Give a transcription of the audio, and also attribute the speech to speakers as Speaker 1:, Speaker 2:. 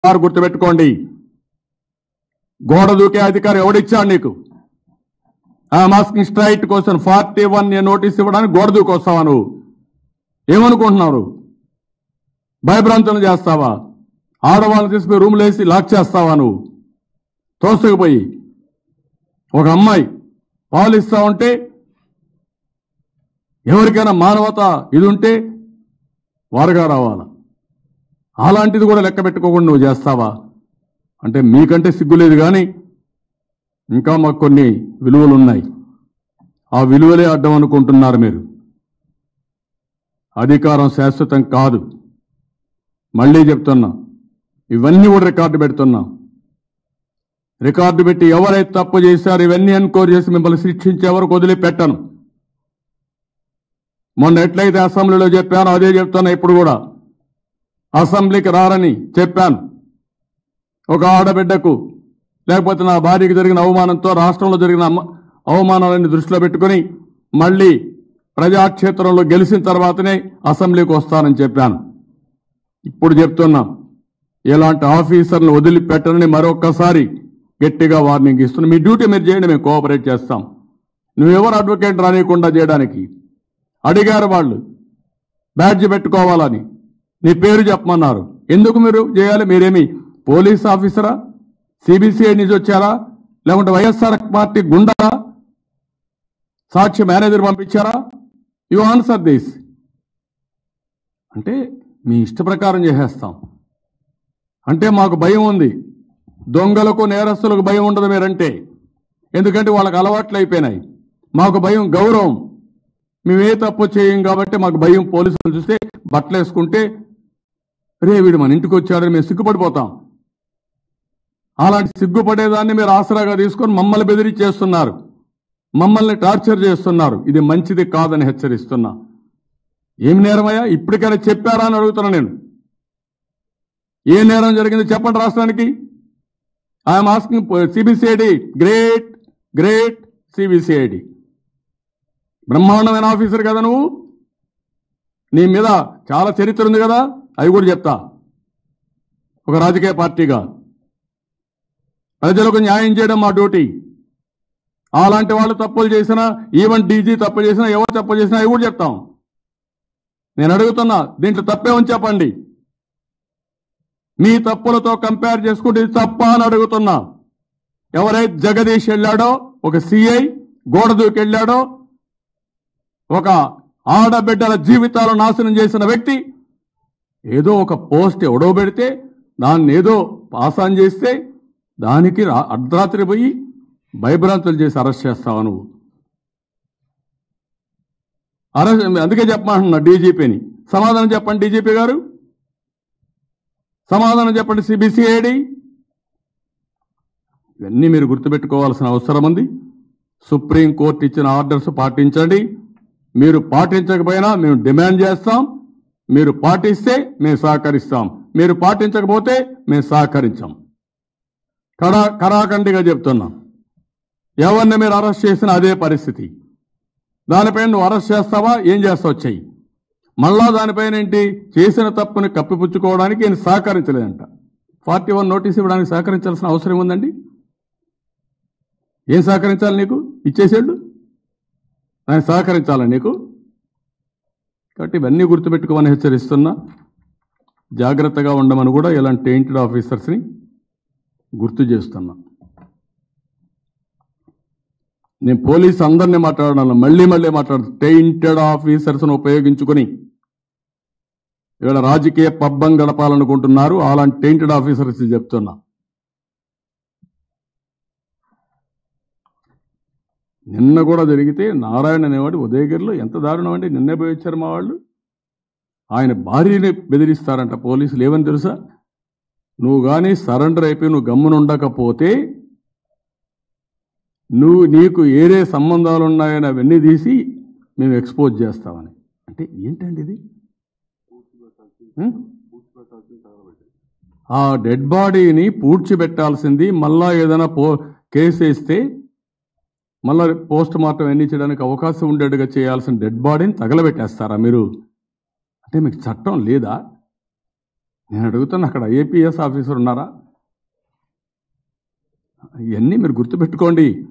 Speaker 1: వారు గుర్తుపెట్టుకోండి గోడ దూకే అధికారం ఎవడిచ్చాడు నీకు ఆ మాస్కింగ్ స్ట్రైట్ కోసం ఫార్టీ వన్ నోటీస్ ఇవ్వడానికి గోడ దూకొస్తావా నువ్వు ఏమనుకుంటున్నారు భయభ్రాంతులు చేస్తావా ఆడవాళ్ళని తీసుకుపోయి రూమ్లో వేసి లాక్ చేస్తావా నువ్వు తోసుకుపోయి ఒక అమ్మాయి పాలు ఇస్తా ఉంటే ఎవరికైనా మానవత ఇది ఉంటే వారుగా రావాలా అలాంటిది కూడా లెక్క పెట్టుకోకుండా నువ్వు చేస్తావా అంటే మీకంటే సిగ్గులేదు కానీ ఇంకా మాకు కొన్ని విలువలు ఉన్నాయి ఆ విలువలే అడ్డం అనుకుంటున్నారు మీరు అధికారం శాశ్వతం కాదు మళ్ళీ చెప్తున్నా ఇవన్నీ కూడా రికార్డు పెడుతున్నా రికార్డు పెట్టి ఎవరైతే తప్పు చేశారో ఇవన్నీ ఎన్క్వైరీ చేసి మిమ్మల్ని శిక్షించే వరకు వదిలిపెట్టను మొన్న ఎట్లయితే అసెంబ్లీలో చెప్పానో అదే చెప్తున్నా ఇప్పుడు కూడా అసెంబ్లీకి రారని చెప్పాను ఒక ఆడబిడ్డకు లేకపోతే నా భార్యకి జరిగిన అవమానంతో రాష్ట్రంలో జరిగిన అమ- అవమానాలని దృష్టిలో పెట్టుకుని మళ్ళీ ప్రజాక్షేత్రంలో గెలిచిన తర్వాతనే అసెంబ్లీకి వస్తానని చెప్పాను ఇప్పుడు చెప్తున్నాం ఇలాంటి ఆఫీసర్లను వదిలిపెట్టనని మరొక్కసారి గట్టిగా వార్నింగ్ ఇస్తున్నాం మీ డ్యూటీ మీరు చేయండి మేము కోఆపరేట్ చేస్తాం నువ్వెవరు అడ్వకేట్ రానియకుండా చేయడానికి అడిగారు వాళ్ళు బ్యాడ్జ్ పెట్టుకోవాలని నీ పేరు చెప్పమన్నారు ఎందుకు మీరు చేయాలి మీరేమి పోలీస్ ఆఫీసరా సిబిసిఐ నుంచి వచ్చారా లేకుంటే వైఎస్ఆర్ పార్టీ గుండా సాక్షి మేనేజర్ పంపించారా యు ఆన్సర్ దిస్ అంటే మీ ఇష్ట ప్రకారం చేసేస్తాం అంటే మాకు భయం ఉంది దొంగలకు నేరస్తులకు భయం ఉండదు మీరంటే ఎందుకంటే వాళ్ళకి అలవాట్లు అయిపోయినాయి మాకు భయం గౌరవం మేమే తప్పు చేయం కాబట్టి మాకు భయం పోలీసులు చూస్తే బట్టలు వేసుకుంటే రే వీడు మన ఇంటికి వచ్చాడని మేము సిగ్గుపడిపోతాం అలాంటి సిగ్గుపడేదాన్ని మీరు ఆసరాగా తీసుకొని మమ్మల్ని బెదిరించేస్తున్నారు మమ్మల్ని టార్చర్ చేస్తున్నారు ఇది మంచిది కాదని హెచ్చరిస్తున్నా ఏం నేరమయ్యా ఇప్పటికైనా చెప్పారా అని అడుగుతున్నా నేను ఏ నేరం జరిగింది చెప్పండి రాష్ట్రానికి I'm asking CBCID great great CBCID బ్రహ్మాండమైన ఆఫీసర్ కదా నువ్వు నీ మీద చాలా చరిత్ర ఉంది కదా అవి కూడా చెప్తా ఒక రాజకీయ పార్టీగా ప్రజలకు న్యాయం చేయడం మా డ్యూటీ అలాంటి వాళ్ళు తప్పులు చేసినా ఈవెన్ డీజీ తప్పు చేసినా ఎవరు తప్పు చేసినా అవి కూడా చెప్తాం నేను అడుగుతున్నా దీంట్లో తప్పే ఉంది చెప్పండి మీ తప్పులతో కంపేర్ చేసుకుంటే ఇది తప్ప అని అడుగుతున్నా ఎవరైతే జగదీష్ వెళ్ళాడో ఒక సిఐ గోడ దూకి వెళ్ళాడో ఒక ఆడబిడ్డల జీవితాలు నాశనం చేసిన వ్యక్తి ఏదో ఒక పోస్ట్ ఎవడో పెడితే దాన్ని ఏదో పాస్ ఆన్ చేస్తే దానికి రా- అర్ధరాత్రి పోయి భయభ్రాంతులు చేసి అరెస్ట్ చేస్తావా నువ్వు అరెస్ట్ అందుకే చెప్పమంటున్నా డీజీపీని సమాధానం చెప్పండి డీజీపీ గారు సమాధానం చెప్పండి సిబిసిఐడి ఇవన్నీ మీరు గుర్తుపెట్టుకోవాల్సిన అవసరం ఉంది సుప్రీంకోర్టు ఇచ్చిన ఆర్డర్స్ పాటించండి మీరు పాటించకపోయినా మేము డిమాండ్ చేస్తాం మీరు పాటిస్తే మేము సహకరిస్తాం మీరు పాటించకపోతే మేము సహకరించాం కడా కరాఖండిగా చెప్తున్నాం ఎవరిని మీరు అరెస్ట్ చేసినా అదే పరిస్థితి దానిపైన నువ్వు అరెస్ట్ చేస్తావా ఏం చేస్తావు చెయ్యి మళ్ళా దానిపైన ఏంటి చేసిన తప్పుని కప్పిపుచ్చుకోవడానికి నేను సహకరించలేదంట ఫార్టీ వన్ నోటీస్ ఇవ్వడానికి సహకరించాల్సిన అవసరం ఉందండి ఏం సహకరించాలి నీకు ఇచ్చేసేళ్ళు ఆయన సహకరించాలా నీకు కాబట్టి ఇవన్నీ గుర్తుపెట్టుకోమని హెచ్చరిస్తున్నా జాగ్రత్తగా ఉండమని కూడా ఇలాంటి టెయింటెడ్ ఆఫీసర్స్ని గుర్తు చేస్తున్నా నేను పోలీస్ అందరినీ మాట్లాడాను మళ్ళీ మళ్ళీ మాట్లాడు టెయింటెడ్ ఆఫీసర్స్ను ఉపయోగించుకొని ఇవాళ రాజకీయ పబ్బం గడపాలనుకుంటున్నారు అలాంటి టెయింటెడ్ ఆఫీసర్స్ చెప్తున్నా నిన్న కూడా జరిగితే నారాయణ అనేవాడు ఉదయగిరిలో ఎంత దారుణం అండి నిన్నే పోయి వచ్చారు మా వాళ్ళు ఆయన భార్యని బెదిరిస్తారంట పోలీసులు ఏమని తెలుసా నువ్వు కానీ సరెండర్ అయిపోయి నువ్వు గమ్మున ఉండకపోతే నువ్వు నీకు ఏరే సంబంధాలు ఉన్నాయని అవన్నీ తీసి మేము ఎక్స్పోజ్ చేస్తామని అంటే ఏంటండి ఇది హ్మ్? ఆ డెడ్ బాడీని పూడ్చిపెట్టాల్సింది మళ్ళా ఏదైనా పో కేసు వేస్తే మళ్ళా పోస్ట్ మార్టం ఎన్ని చేయడానికి అవకాశం ఉండేట్టుగా చేయాల్సిన డెడ్ బాడీని తగలబెట్టేస్తారా మీరు అంటే మీకు చట్టం లేదా నేను అడుగుతున్నా అక్కడ ఐఏపీఎస్ ఆఫీసర్ ఉన్నారా ఇవన్నీ మీరు గుర్తుపెట్టుకోండి